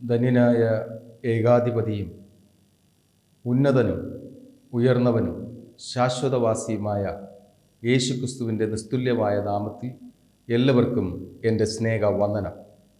ധന്യനായ ഏകാധിപതിയും ഉന്നതനും ഉയർന്നവനും ശാശ്വതവാസിയുമായ യേശുക്രിസ്തുവിൻ്റെ നിസ്തുല്യമായ നാമത്തിൽ എല്ലാവർക്കും എൻ്റെ സ്നേഹ വന്ദനം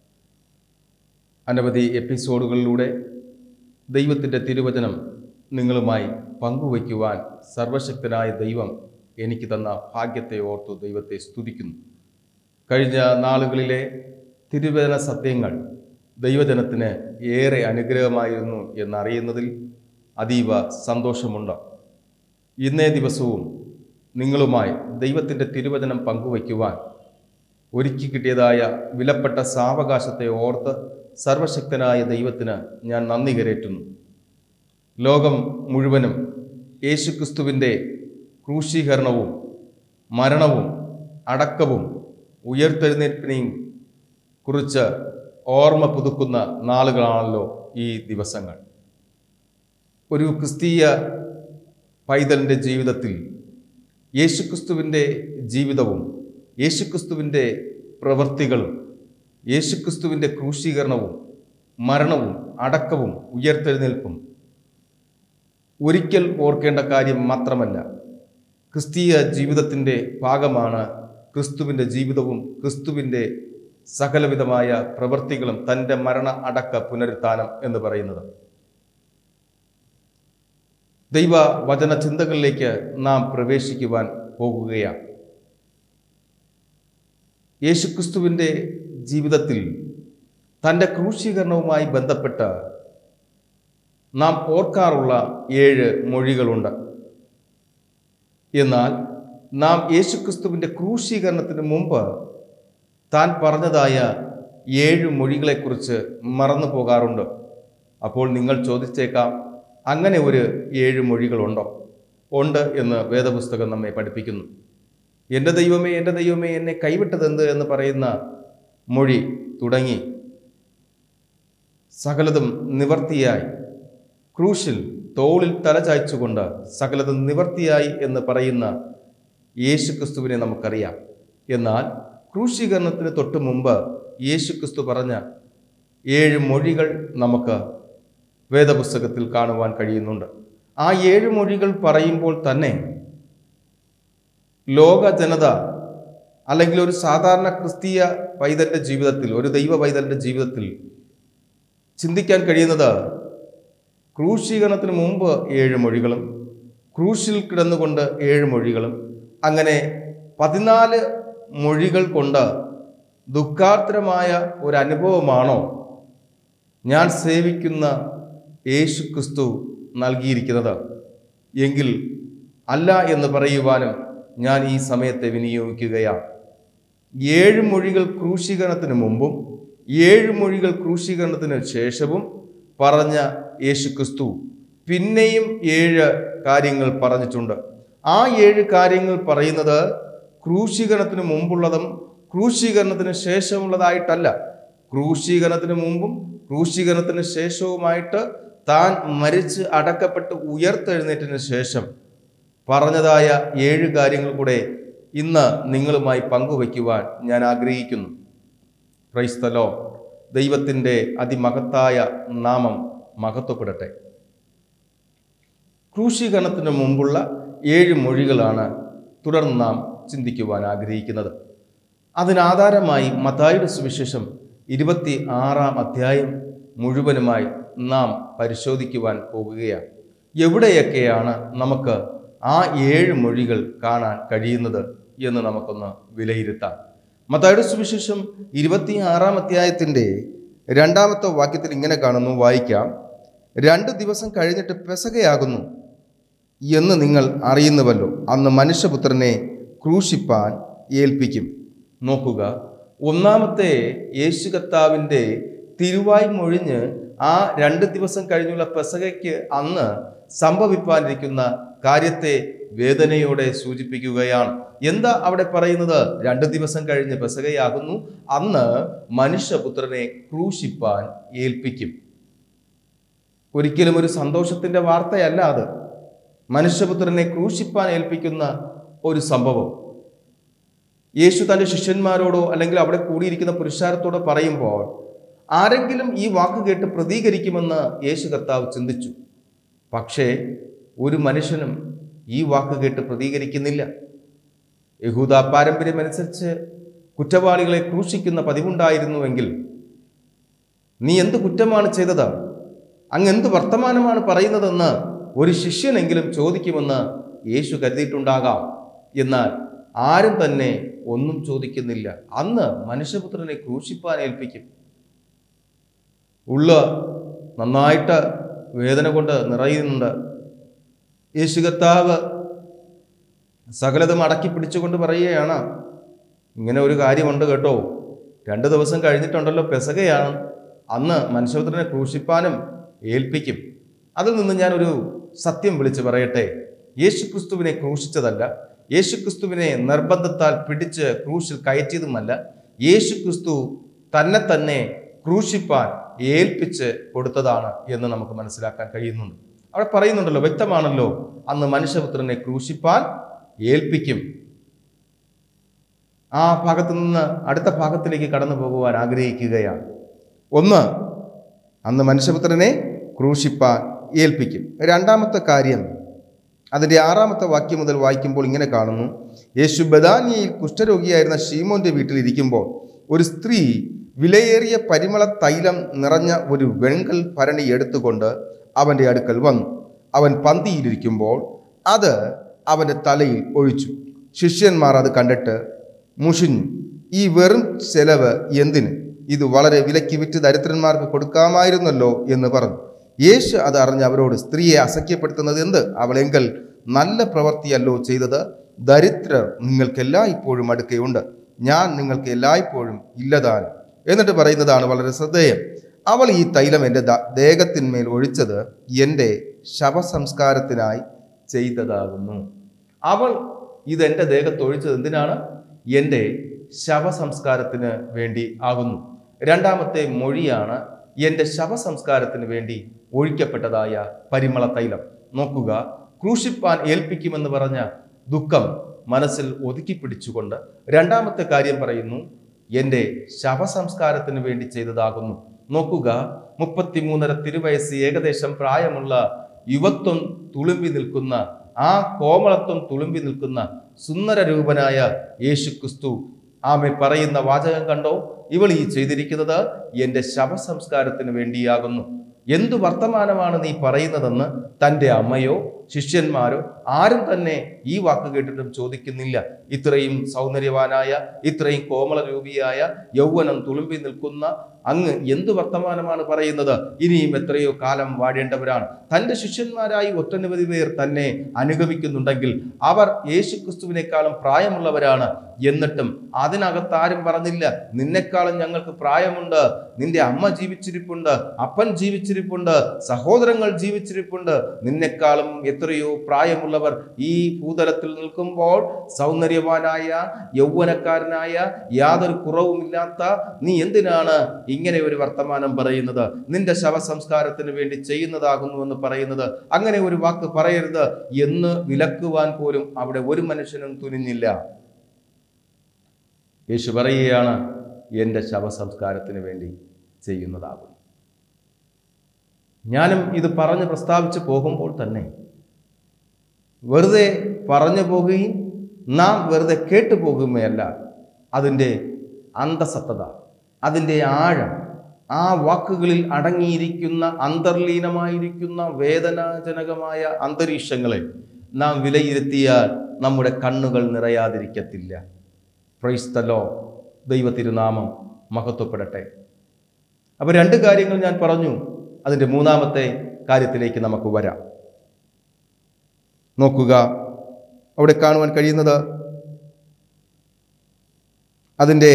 അനവധി എപ്പിസോഡുകളിലൂടെ ദൈവത്തിൻ്റെ തിരുവചനം നിങ്ങളുമായി പങ്കുവയ്ക്കുവാൻ സർവശക്തനായ ദൈവം എനിക്ക് തന്ന ഭാഗ്യത്തെ ഓർത്തു ദൈവത്തെ സ്തുതിക്കുന്നു കഴിഞ്ഞ നാളുകളിലെ തിരുവചന സത്യങ്ങൾ ദൈവജനത്തിന് ഏറെ അനുഗ്രഹമായിരുന്നു എന്നറിയുന്നതിൽ അതീവ സന്തോഷമുണ്ട് ഇന്നേ ദിവസവും നിങ്ങളുമായി ദൈവത്തിൻ്റെ തിരുവചനം പങ്കുവയ്ക്കുവാൻ ഒരുക്കി കിട്ടിയതായ വിലപ്പെട്ട സാവകാശത്തെ ഓർത്ത് സർവശക്തനായ ദൈവത്തിന് ഞാൻ നന്ദി കരേറ്റുന്നു ലോകം മുഴുവനും യേശുക്രിസ്തുവിൻ്റെ ക്രൂശീകരണവും മരണവും അടക്കവും ഉയർത്തെഴുന്നേൽപ്പിനെയും കുറിച്ച് ഓർമ്മ പുതുക്കുന്ന നാളുകളാണല്ലോ ഈ ദിവസങ്ങൾ ഒരു ക്രിസ്തീയ പൈതലിൻ്റെ ജീവിതത്തിൽ യേശുക്രിസ്തുവിൻ്റെ ജീവിതവും യേശുക്രിസ്തുവിൻ്റെ പ്രവൃത്തികളും യേശുക്രിസ്തുവിൻ്റെ ക്രൂശീകരണവും മരണവും അടക്കവും ഉയർത്തെഴുന്നേൽപ്പും ഒരിക്കൽ ഓർക്കേണ്ട കാര്യം മാത്രമല്ല ക്രിസ്തീയ ജീവിതത്തിൻ്റെ ഭാഗമാണ് ക്രിസ്തുവിൻ്റെ ജീവിതവും ക്രിസ്തുവിൻ്റെ സകലവിധമായ പ്രവൃത്തികളും തൻ്റെ മരണ അടക്ക പുനരുത്ഥാനം എന്ന് പറയുന്നത് ദൈവ വചന ചിന്തകളിലേക്ക് നാം പ്രവേശിക്കുവാൻ പോകുകയാണ് യേശുക്രിസ്തുവിൻ്റെ ജീവിതത്തിൽ തൻ്റെ ക്രൂശീകരണവുമായി ബന്ധപ്പെട്ട് നാം ഓർക്കാറുള്ള ഏഴ് മൊഴികളുണ്ട് എന്നാൽ നാം യേശുക്രിസ്തുവിൻ്റെ ക്രൂശീകരണത്തിന് മുമ്പ് താൻ പറഞ്ഞതായ ഏഴ് മൊഴികളെക്കുറിച്ച് മറന്നു പോകാറുണ്ട് അപ്പോൾ നിങ്ങൾ ചോദിച്ചേക്കാം അങ്ങനെ ഒരു ഏഴ് മൊഴികളുണ്ടോ ഉണ്ട് എന്ന് വേദപുസ്തകം നമ്മെ പഠിപ്പിക്കുന്നു എൻ്റെ ദൈവമേ എൻ്റെ ദൈവമേ എന്നെ കൈവിട്ടതെന്ത് എന്ന് പറയുന്ന മൊഴി തുടങ്ങി സകലതും നിവർത്തിയായി ക്രൂശിൽ തോളിൽ തലചായ്ച്ചുകൊണ്ട് സകലതും നിവർത്തിയായി എന്ന് പറയുന്ന യേശുക്രിസ്തുവിനെ നമുക്കറിയാം എന്നാൽ ക്രൂശീകരണത്തിന് തൊട്ട് മുമ്പ് യേശുക്രിസ്തു പറഞ്ഞ ഏഴ് മൊഴികൾ നമുക്ക് വേദപുസ്തകത്തിൽ കാണുവാൻ കഴിയുന്നുണ്ട് ആ ഏഴ് മൊഴികൾ പറയുമ്പോൾ തന്നെ ലോക ജനത അല്ലെങ്കിൽ ഒരു സാധാരണ ക്രിസ്തീയ പൈതലിൻ്റെ ജീവിതത്തിൽ ഒരു ദൈവ പൈതലിൻ്റെ ജീവിതത്തിൽ ചിന്തിക്കാൻ കഴിയുന്നത് ക്രൂശീകരണത്തിന് മുമ്പ് ഏഴ് മൊഴികളും ക്രൂശിൽ കിടന്നുകൊണ്ട് ഏഴ് മൊഴികളും അങ്ങനെ പതിനാല് മൊഴികൾ കൊണ്ട് ദുഃഖാർത്തരമായ ഒരു അനുഭവമാണോ ഞാൻ സേവിക്കുന്ന യേശു ക്രിസ്തു നൽകിയിരിക്കുന്നത് എങ്കിൽ അല്ല എന്ന് പറയുവാനും ഞാൻ ഈ സമയത്തെ വിനിയോഗിക്കുകയാണ് ഏഴ് മൊഴികൾ ക്രൂശീകരണത്തിന് മുമ്പും ഏഴ് മൊഴികൾ ക്രൂശീകരണത്തിന് ശേഷവും പറഞ്ഞ യേശു ക്രിസ്തു പിന്നെയും ഏഴ് കാര്യങ്ങൾ പറഞ്ഞിട്ടുണ്ട് ആ ഏഴ് കാര്യങ്ങൾ പറയുന്നത് ക്രൂശീകരണത്തിന് മുമ്പുള്ളതും ക്രൂശീകരണത്തിന് ശേഷമുള്ളതായിട്ടല്ല ക്രൂശീകരണത്തിന് മുമ്പും ക്രൂശീകരണത്തിന് ശേഷവുമായിട്ട് താൻ മരിച്ച് അടക്കപ്പെട്ട് ഉയർത്തെഴുന്നേറ്റിന് ശേഷം പറഞ്ഞതായ ഏഴ് കാര്യങ്ങൾ കൂടെ ഇന്ന് നിങ്ങളുമായി പങ്കുവയ്ക്കുവാൻ ഞാൻ ആഗ്രഹിക്കുന്നു ക്രൈസ്തലോ ദൈവത്തിൻ്റെ അതിമഹത്തായ നാമം മഹത്വപ്പെടട്ടെ ക്രൂശീകരണത്തിന് മുമ്പുള്ള ഏഴ് മൊഴികളാണ് തുടർന്ന് നാം ചിന്തിക്കുവാൻ ആഗ്രഹിക്കുന്നത് അതിനാധാരമായി മതായുടെ സുവിശേഷം ഇരുപത്തി ആറാം അധ്യായം മുഴുവനുമായി നാം പരിശോധിക്കുവാൻ പോകുകയാണ് എവിടെയൊക്കെയാണ് നമുക്ക് ആ ഏഴ് മൊഴികൾ കാണാൻ കഴിയുന്നത് എന്ന് നമുക്കൊന്ന് വിലയിരുത്താം മത്തായുടെ സുവിശേഷം ഇരുപത്തി ആറാം അധ്യായത്തിൻ്റെ രണ്ടാമത്തെ വാക്യത്തിൽ ഇങ്ങനെ കാണുന്നു വായിക്കാം രണ്ട് ദിവസം കഴിഞ്ഞിട്ട് പെസകയാകുന്നു എന്ന് നിങ്ങൾ അറിയുന്നുവല്ലോ അന്ന് മനുഷ്യപുത്രനെ ക്രൂശിപ്പാൻ ഏൽപ്പിക്കും നോക്കുക ഒന്നാമത്തെ യേശു കർത്താവിൻ്റെ തിരുവായ് മൊഴിഞ്ഞ് ആ രണ്ട് ദിവസം കഴിഞ്ഞുള്ള പെസകയ്ക്ക് അന്ന് സംഭവിപ്പാനിരിക്കുന്ന കാര്യത്തെ വേദനയോടെ സൂചിപ്പിക്കുകയാണ് എന്താ അവിടെ പറയുന്നത് രണ്ട് ദിവസം കഴിഞ്ഞ് പെസകയാകുന്നു അന്ന് മനുഷ്യപുത്രനെ ക്രൂശിപ്പാൻ ഏൽപ്പിക്കും ഒരിക്കലും ഒരു സന്തോഷത്തിന്റെ വാർത്തയല്ല അത് മനുഷ്യപുത്രനെ ക്രൂശിപ്പാൻ ഏൽപ്പിക്കുന്ന ഒരു സംഭവം യേശു തൻ്റെ ശിഷ്യന്മാരോടോ അല്ലെങ്കിൽ അവിടെ കൂടിയിരിക്കുന്ന പുരുഷാരത്തോടോ പറയുമ്പോൾ ആരെങ്കിലും ഈ വാക്ക് കേട്ട് പ്രതികരിക്കുമെന്ന് യേശു കർത്താവ് ചിന്തിച്ചു പക്ഷേ ഒരു മനുഷ്യനും ഈ വാക്ക് കേട്ട് പ്രതികരിക്കുന്നില്ല യഹൂദ പാരമ്പര്യമനുസരിച്ച് കുറ്റവാളികളെ ക്രൂശിക്കുന്ന പതിവുണ്ടായിരുന്നുവെങ്കിൽ നീ എന്ത് കുറ്റമാണ് ചെയ്തത് അങ്ങ് എന്ത് വർത്തമാനമാണ് പറയുന്നതെന്ന് ഒരു ശിഷ്യനെങ്കിലും ചോദിക്കുമെന്ന് യേശു കരുതിയിട്ടുണ്ടാകാം എന്നാൽ ആരും തന്നെ ഒന്നും ചോദിക്കുന്നില്ല അന്ന് മനുഷ്യപുത്രനെ ക്രൂശിപ്പാൻ ഏൽപ്പിക്കും ഉള്ള നന്നായിട്ട് വേദന കൊണ്ട് നിറയുന്നുണ്ട് യേശു കർത്താവ് സകലതും അടക്കി പിടിച്ചുകൊണ്ട് പറയുകയാണ് ഇങ്ങനെ ഒരു കാര്യമുണ്ട് കേട്ടോ രണ്ട് ദിവസം കഴിഞ്ഞിട്ടുണ്ടല്ലോ പെസകയാണ് അന്ന് മനുഷ്യപുത്രനെ ക്രൂശിപ്പാനും ഏൽപ്പിക്കും അതിൽ നിന്ന് ഞാനൊരു സത്യം വിളിച്ചു പറയട്ടെ യേശു ക്രിസ്തുവിനെ ക്രൂശിച്ചതല്ല യേശു ക്രിസ്തുവിനെ നിർബന്ധത്താൽ പിടിച്ച് ക്രൂശിൽ കയറ്റിയതുമല്ല യേശു ക്രിസ്തു തന്നെ തന്നെ ക്രൂശിപ്പാൻ ഏൽപ്പിച്ച് കൊടുത്തതാണ് എന്ന് നമുക്ക് മനസ്സിലാക്കാൻ കഴിയുന്നുണ്ട് അവിടെ പറയുന്നുണ്ടല്ലോ വ്യക്തമാണല്ലോ അന്ന് മനുഷ്യപുത്രനെ ക്രൂശിപ്പാൻ ഏൽപ്പിക്കും ആ ഭാഗത്തു നിന്ന് അടുത്ത ഭാഗത്തിലേക്ക് കടന്നു പോകുവാൻ ആഗ്രഹിക്കുകയാണ് ഒന്ന് അന്ന് മനുഷ്യപുത്രനെ ക്രൂശിപ്പാൻ ഏൽപ്പിക്കും രണ്ടാമത്തെ കാര്യം അതിൻ്റെ ആറാമത്തെ വാക്യം മുതൽ വായിക്കുമ്പോൾ ഇങ്ങനെ കാണുന്നു യേശു ബദാനിയയിൽ കുഷ്ഠരോഗിയായിരുന്ന ഷീമോന്റെ വീട്ടിലിരിക്കുമ്പോൾ ഒരു സ്ത്രീ വിലയേറിയ പരിമള തൈലം നിറഞ്ഞ ഒരു വെൺകൽ ഭരണി എടുത്തുകൊണ്ട് അവൻ്റെ അടുക്കൽ വന്നു അവൻ പന്തിയിലിരിക്കുമ്പോൾ അത് അവൻ്റെ തലയിൽ ഒഴിച്ചു ശിഷ്യന്മാർ അത് കണ്ടിട്ട് മുഷിഞ്ഞു ഈ വെറും ചെലവ് എന്തിന് ഇത് വളരെ വിലയ്ക്ക് വിറ്റ് ദരിദ്രന്മാർക്ക് കൊടുക്കാമായിരുന്നല്ലോ എന്ന് പറഞ്ഞു യേശു അത് അറിഞ്ഞ് അവരോട് സ്ത്രീയെ അസഖ്യപ്പെടുത്തുന്നത് എന്ത് അവളെങ്കിൽ നല്ല പ്രവൃത്തിയല്ലോ ചെയ്തത് ദരിദ്രർ നിങ്ങൾക്കെല്ലാം ഇപ്പോഴും അടുക്കയുണ്ട് ഞാൻ നിങ്ങൾക്ക് എല്ലായ്പ്പോഴും ഇല്ലതാൻ എന്നിട്ട് പറയുന്നതാണ് വളരെ ശ്രദ്ധേയം അവൾ ഈ തൈലം എൻ്റെ ദ- ദേഹത്തിന്മേൽ ഒഴിച്ചത് എൻ്റെ ശവസംസ്കാരത്തിനായി ചെയ്തതാകുന്നു അവൾ ഇത് എൻ്റെ ദേഹത്ത് ഒഴിച്ചത് എന്തിനാണ് എൻ്റെ ശവസംസ്കാരത്തിന് വേണ്ടി ആകുന്നു രണ്ടാമത്തെ മൊഴിയാണ് എൻ്റെ ശവസംസ്കാരത്തിന് വേണ്ടി ഒഴിക്കപ്പെട്ടതായ പരിമള തൈലം നോക്കുക ക്രൂശിപ്പാൻ ഏൽപ്പിക്കുമെന്ന് പറഞ്ഞ ദുഃഖം മനസ്സിൽ ഒതുക്കി പിടിച്ചുകൊണ്ട് രണ്ടാമത്തെ കാര്യം പറയുന്നു എൻ്റെ ശവസംസ്കാരത്തിന് വേണ്ടി ചെയ്തതാകുന്നു നോക്കുക മുപ്പത്തിമൂന്നര തിരുവയസ്സ് ഏകദേശം പ്രായമുള്ള യുവത്വം തുളുമ്പി നിൽക്കുന്ന ആ കോമളത്വം തുളുമ്പി നിൽക്കുന്ന സുന്ദര രൂപനായ യേശു ക്രിസ്തു ആമെ പറയുന്ന വാചകം കണ്ടോ ഇവൾ ഈ ചെയ്തിരിക്കുന്നത് എൻ്റെ ശവസംസ്കാരത്തിന് വേണ്ടിയാകുന്നു എന്തു വർത്തമാനമാണ് നീ പറയുന്നതെന്ന് തൻ്റെ അമ്മയോ ശിഷ്യന്മാരോ ആരും തന്നെ ഈ വാക്ക് കേട്ടിട്ടും ചോദിക്കുന്നില്ല ഇത്രയും സൗന്ദര്യവാനായ ഇത്രയും കോമളരൂപിയായ യൗവനം തുളുമ്പി നിൽക്കുന്ന അങ്ങ് എന്തു വർത്തമാനമാണ് പറയുന്നത് ഇനിയും എത്രയോ കാലം വാഴേണ്ടവരാണ് തൻ്റെ ശിഷ്യന്മാരായി ഒട്ടനവധി പേർ തന്നെ അനുഗമിക്കുന്നുണ്ടെങ്കിൽ അവർ യേശു ക്രിസ്തുവിനേക്കാളും പ്രായമുള്ളവരാണ് എന്നിട്ടും അതിനകത്ത് ആരും പറഞ്ഞില്ല നിന്നെക്കാളും ഞങ്ങൾക്ക് പ്രായമുണ്ട് നിന്റെ അമ്മ ജീവിച്ചിരിപ്പുണ്ട് അപ്പൻ ജീവിച്ചിരിപ്പുണ്ട് സഹോദരങ്ങൾ ജീവിച്ചിരിപ്പുണ്ട് നിന്നെക്കാളും എത്രയോ പ്രായമുള്ളവർ ഈ ഭൂതലത്തിൽ നിൽക്കുമ്പോൾ സൗന്ദര്യവാനായ യൗവനക്കാരനായ യാതൊരു കുറവുമില്ലാത്ത നീ എന്തിനാണ് ഇങ്ങനെ ഒരു വർത്തമാനം പറയുന്നത് നിന്റെ ശവസംസ്കാരത്തിന് വേണ്ടി ചെയ്യുന്നതാകുന്നുവെന്ന് പറയുന്നത് അങ്ങനെ ഒരു വാക്ക് പറയരുത് എന്ന് വിലക്കുവാൻ പോലും അവിടെ ഒരു മനുഷ്യനും തുനിഞ്ഞില്ല യേശു പറയുകയാണ് എൻ്റെ ശവസംസ്കാരത്തിന് വേണ്ടി ചെയ്യുന്നതാകുന്നു ഞാനും ഇത് പറഞ്ഞ് പ്രസ്താവിച്ച് പോകുമ്പോൾ തന്നെ വെറുതെ പറഞ്ഞു പോകുകയും നാം വെറുതെ കേട്ടു പോകുകയല്ല അതിൻ്റെ അന്തസത്തത അതിൻ്റെ ആഴം ആ വാക്കുകളിൽ അടങ്ങിയിരിക്കുന്ന അന്തർലീനമായിരിക്കുന്ന വേദനാജനകമായ അന്തരീക്ഷങ്ങളെ നാം വിലയിരുത്തിയാൽ നമ്മുടെ കണ്ണുകൾ നിറയാതിരിക്കത്തില്ല പ്രൈസ്തലോ ദൈവ തിരുനാമം മഹത്വപ്പെടട്ടെ അപ്പോൾ രണ്ട് കാര്യങ്ങൾ ഞാൻ പറഞ്ഞു അതിൻ്റെ മൂന്നാമത്തെ കാര്യത്തിലേക്ക് നമുക്ക് വരാം നോക്കുക അവിടെ കാണുവാൻ കഴിയുന്നത് അതിൻ്റെ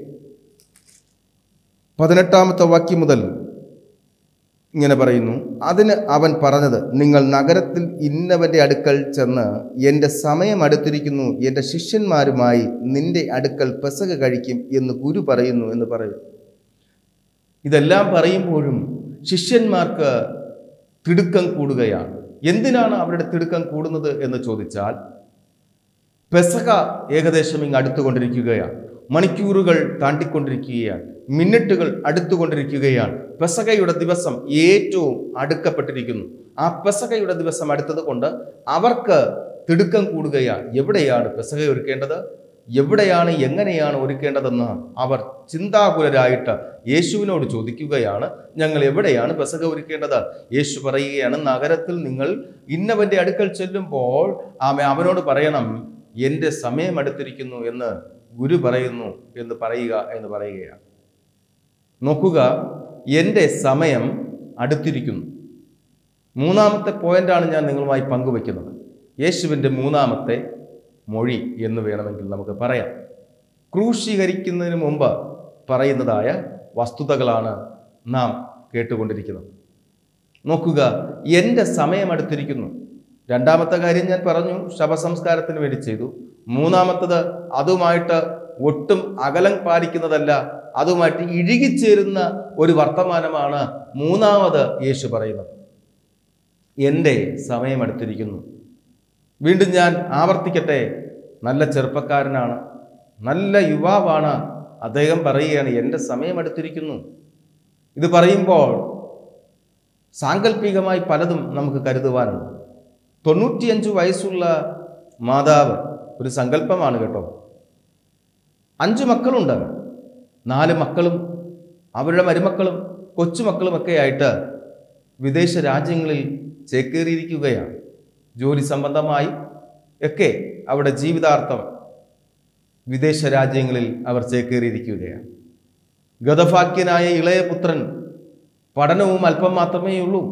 പതിനെട്ടാമത്തെ വാക്യം മുതൽ ഇങ്ങനെ പറയുന്നു അതിന് അവൻ പറഞ്ഞത് നിങ്ങൾ നഗരത്തിൽ ഇന്നവൻ്റെ അടുക്കൽ ചെന്ന് എൻ്റെ സമയം അടുത്തിരിക്കുന്നു എൻ്റെ ശിഷ്യന്മാരുമായി നിന്റെ അടുക്കൽ പെസക കഴിക്കും എന്ന് ഗുരു പറയുന്നു എന്ന് പറയും ഇതെല്ലാം പറയുമ്പോഴും ശിഷ്യന്മാർക്ക് തിടുക്കം കൂടുകയാണ് എന്തിനാണ് അവരുടെ തിടുക്കം കൂടുന്നത് എന്ന് ചോദിച്ചാൽ പെസക ഏകദേശം ഇങ്ങ് അടുത്തുകൊണ്ടിരിക്കുകയാണ് മണിക്കൂറുകൾ താണ്ടിക്കൊണ്ടിരിക്കുകയാണ് മിനിറ്റുകൾ അടുത്തുകൊണ്ടിരിക്കുകയാണ് പെസകയുടെ ദിവസം ഏറ്റവും അടുക്കപ്പെട്ടിരിക്കുന്നു ആ പെസകയുടെ ദിവസം അടുത്തത് കൊണ്ട് അവർക്ക് തിടുക്കം കൂടുകയാണ് എവിടെയാണ് പെസക ഒരുക്കേണ്ടത് എവിടെയാണ് എങ്ങനെയാണ് ഒരുക്കേണ്ടതെന്ന് അവർ ചിന്താകുലരായിട്ട് യേശുവിനോട് ചോദിക്കുകയാണ് ഞങ്ങൾ എവിടെയാണ് പെസക ഒരുക്കേണ്ടത് യേശു പറയുകയാണ് നഗരത്തിൽ നിങ്ങൾ ഇന്നവന്റെ അടുക്കൽ ചെല്ലുമ്പോൾ ആമ അവനോട് പറയണം എൻ്റെ സമയം അടുത്തിരിക്കുന്നു എന്ന് ഗുരു പറയുന്നു എന്ന് പറയുക എന്ന് പറയുകയാണ് നോക്കുക എൻ്റെ സമയം അടുത്തിരിക്കുന്നു മൂന്നാമത്തെ പോയിന്റാണ് ഞാൻ നിങ്ങളുമായി പങ്കുവെക്കുന്നത് യേശുവിൻ്റെ മൂന്നാമത്തെ മൊഴി എന്ന് വേണമെങ്കിൽ നമുക്ക് പറയാം ക്രൂശീകരിക്കുന്നതിന് മുമ്പ് പറയുന്നതായ വസ്തുതകളാണ് നാം കേട്ടുകൊണ്ടിരിക്കുന്നത് നോക്കുക എൻ്റെ സമയം അടുത്തിരിക്കുന്നു രണ്ടാമത്തെ കാര്യം ഞാൻ പറഞ്ഞു ശവസംസ്കാരത്തിന് വേണ്ടി ചെയ്തു മൂന്നാമത്തത് അതുമായിട്ട് ഒട്ടും അകലം പാലിക്കുന്നതല്ല അതുമായിട്ട് ഇഴുകിച്ചേരുന്ന ഒരു വർത്തമാനമാണ് മൂന്നാമത് യേശു പറയുന്നത് എൻ്റെ സമയം അടുത്തിരിക്കുന്നു വീണ്ടും ഞാൻ ആവർത്തിക്കട്ടെ നല്ല ചെറുപ്പക്കാരനാണ് നല്ല യുവാവാണ് അദ്ദേഹം പറയുകയാണ് എൻ്റെ സമയം അടുത്തിരിക്കുന്നു ഇത് പറയുമ്പോൾ സാങ്കല്പികമായി പലതും നമുക്ക് കരുതുവാനുണ്ട് തൊണ്ണൂറ്റിയഞ്ച് വയസ്സുള്ള മാതാവ് ഒരു സങ്കല്പമാണ് കേട്ടോ അഞ്ച് മക്കളുണ്ട് നാല് മക്കളും അവരുടെ മരുമക്കളും കൊച്ചുമക്കളുമൊക്കെ ആയിട്ട് വിദേശ രാജ്യങ്ങളിൽ ചേക്കേറിയിരിക്കുകയാണ് ജോലി സംബന്ധമായി ഒക്കെ അവിടെ ജീവിതാർത്ഥം വിദേശ രാജ്യങ്ങളിൽ അവർ ചേക്കേറിയിരിക്കുകയാണ് ഗതഭാഗ്യനായ ഇളയ പുത്രൻ പഠനവും അല്പം മാത്രമേ ഉള്ളൂ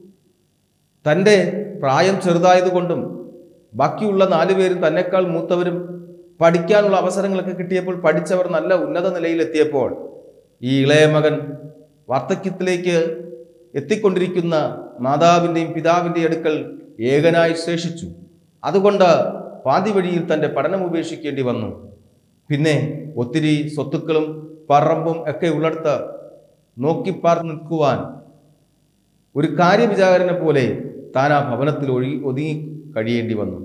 തൻ്റെ പ്രായം ചെറുതായതുകൊണ്ടും ബാക്കിയുള്ള നാലുപേരും തന്നെക്കാൾ മൂത്തവരും പഠിക്കാനുള്ള അവസരങ്ങളൊക്കെ കിട്ടിയപ്പോൾ പഠിച്ചവർ നല്ല ഉന്നത നിലയിലെത്തിയപ്പോൾ ഈ ഇളയ മകൻ വാർദ്ധക്യത്തിലേക്ക് എത്തിക്കൊണ്ടിരിക്കുന്ന മാതാവിൻ്റെയും പിതാവിൻ്റെയും അടുക്കൽ ഏകനായി ശേഷിച്ചു അതുകൊണ്ട് പാതി വഴിയിൽ തൻ്റെ പഠനം ഉപേക്ഷിക്കേണ്ടി വന്നു പിന്നെ ഒത്തിരി സ്വത്തുക്കളും പറമ്പും ഒക്കെ ഉള്ളിടത്ത് നോക്കിപ്പാർ നിൽക്കുവാൻ ഒരു കാര്യവിചാരനെ പോലെ താൻ ആ ഭവനത്തിൽ ഒഴുകി ഒതുങ്ങി കഴിയേണ്ടി വന്നു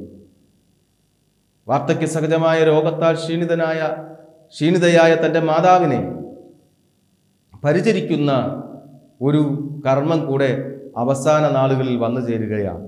വാർദ്ധക്യ സഹജമായ രോഗത്താൽ ക്ഷീണിതനായ ക്ഷീണിതയായ തൻ്റെ മാതാവിനെ പരിചരിക്കുന്ന ഒരു കർമ്മം കൂടെ അവസാന നാളുകളിൽ വന്നു ചേരുകയാണ്